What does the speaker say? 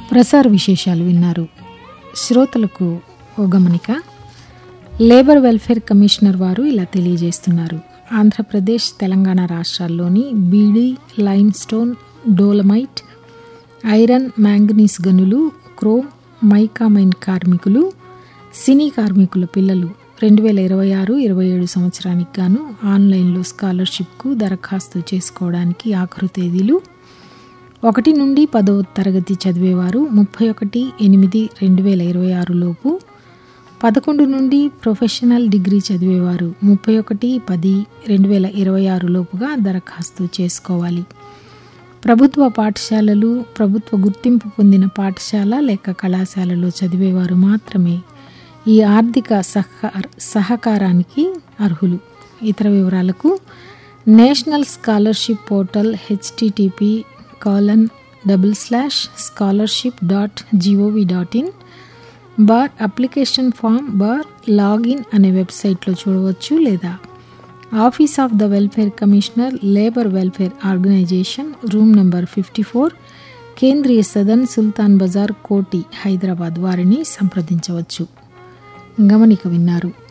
ప్రసార విశేషాలు విన్నారు శ్రోతలకు ఓ గమనిక లేబర్ వెల్ఫేర్ కమిషనర్ వారు ఇలా తెలియజేస్తున్నారు ఆంధ్రప్రదేశ్ తెలంగాణ రాష్ట్రాల్లోని beedi limestone dolomite iron manganese గనులు క్రోమ్ మైకామైన్ కార్మికులు సినీ కార్మికుల పిల్లలు రెండు వేల ఇరవై ఆరు ఇరవై ఏడు సంవత్సరానికి గాను ఆన్లైన్లో స్కాలర్షిప్కు దరఖాస్తు చేసుకోవడానికి ఆఖరు తేదీలు ఒకటి నుండి పదవ తరగతి చదివేవారు ముప్పై ఒకటి ఎనిమిది రెండు వేల ఇరవై ఆరులోపు పదకొండు నుండి ప్రొఫెషనల్ డిగ్రీ చదివేవారు ముప్పై ఒకటి పది రెండు వేల ఇరవై ఆరులోపుగా దరఖాస్తు చేసుకోవాలి ప్రభుత్వ పాఠశాలలు ప్రభుత్వ గుర్తింపు పొందిన పాఠశాల లేక కళాశాలలో చదివేవారు మాత్రమే ఈ ఆర్థిక సహకార సహకారానికి అర్హులు ఇతర వివరాలకు national scholarship portal HTTP colon double slash scholarship dot GOV dot in bar application form bar login అనే వెబ్సైట్లో చూడవచ్చు లేదా office of the welfare commissioner labour welfare organisation room number fifty four Kendriya Sadan సుల్తాన్ బజార్ కోటి హైదరాబాద్ వారిని సంప్రదించవచ్చు గమనిక విన్నారు